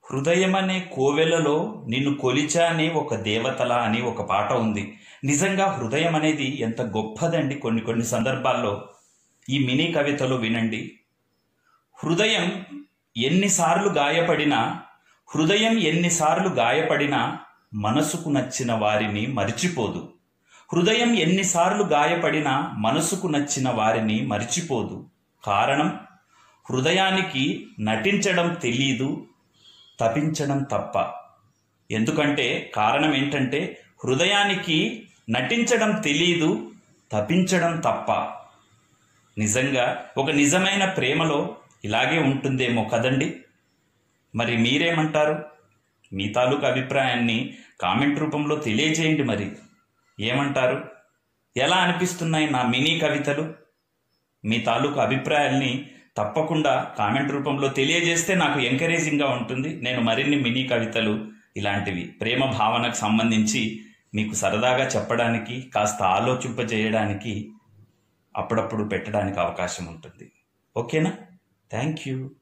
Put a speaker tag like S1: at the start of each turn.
S1: హృదయం అనే కోవెలలో నిన్ను కొలిచా అనే ఒక దేవతల అని ఒక పాట ఉంది నిజంగా హృదయం అనేది ఎంత గొప్పదండి కొన్ని కొన్ని సందర్భాల్లో ఈ మినీ కవితలో వినండి హృదయం ఎన్నిసార్లు గాయపడినా హృదయం ఎన్నిసార్లు గాయపడినా మనసుకు నచ్చిన వారిని మరిచిపోదు హృదయం ఎన్నిసార్లు గాయపడినా మనసుకు నచ్చిన వారిని మరిచిపోదు కారణం హృదయానికి నటించడం తెలీదు తపించడం తప్ప ఎందుకంటే కారణం ఏంటంటే హృదయానికి నటించడం తెలీదు తపించడం తప్ప నిజంగా ఒక నిజమైన ప్రేమలో ఇలాగే ఉంటుందేమో కదండి మరి మీరేమంటారు మీ తాలూకు అభిప్రాయాన్ని కామెంట్ రూపంలో తెలియజేయండి మరి ఏమంటారు ఎలా అనిపిస్తున్నాయి నా మినీ కవితలు మీ తాలూకు అభిప్రాయాల్ని తప్పకుండా కామెంట్ రూపంలో తెలియజేస్తే నాకు ఎంకరేజింగ్గా ఉంటుంది నేను మరిన్ని మినీ కవితలు ఇలాంటివి ప్రేమ భావనకు సంబంధించి మీకు సరదాగా చెప్పడానికి కాస్త ఆలోచింపజేయడానికి అప్పుడప్పుడు పెట్టడానికి అవకాశం ఉంటుంది ఓకేనా థ్యాంక్ యూ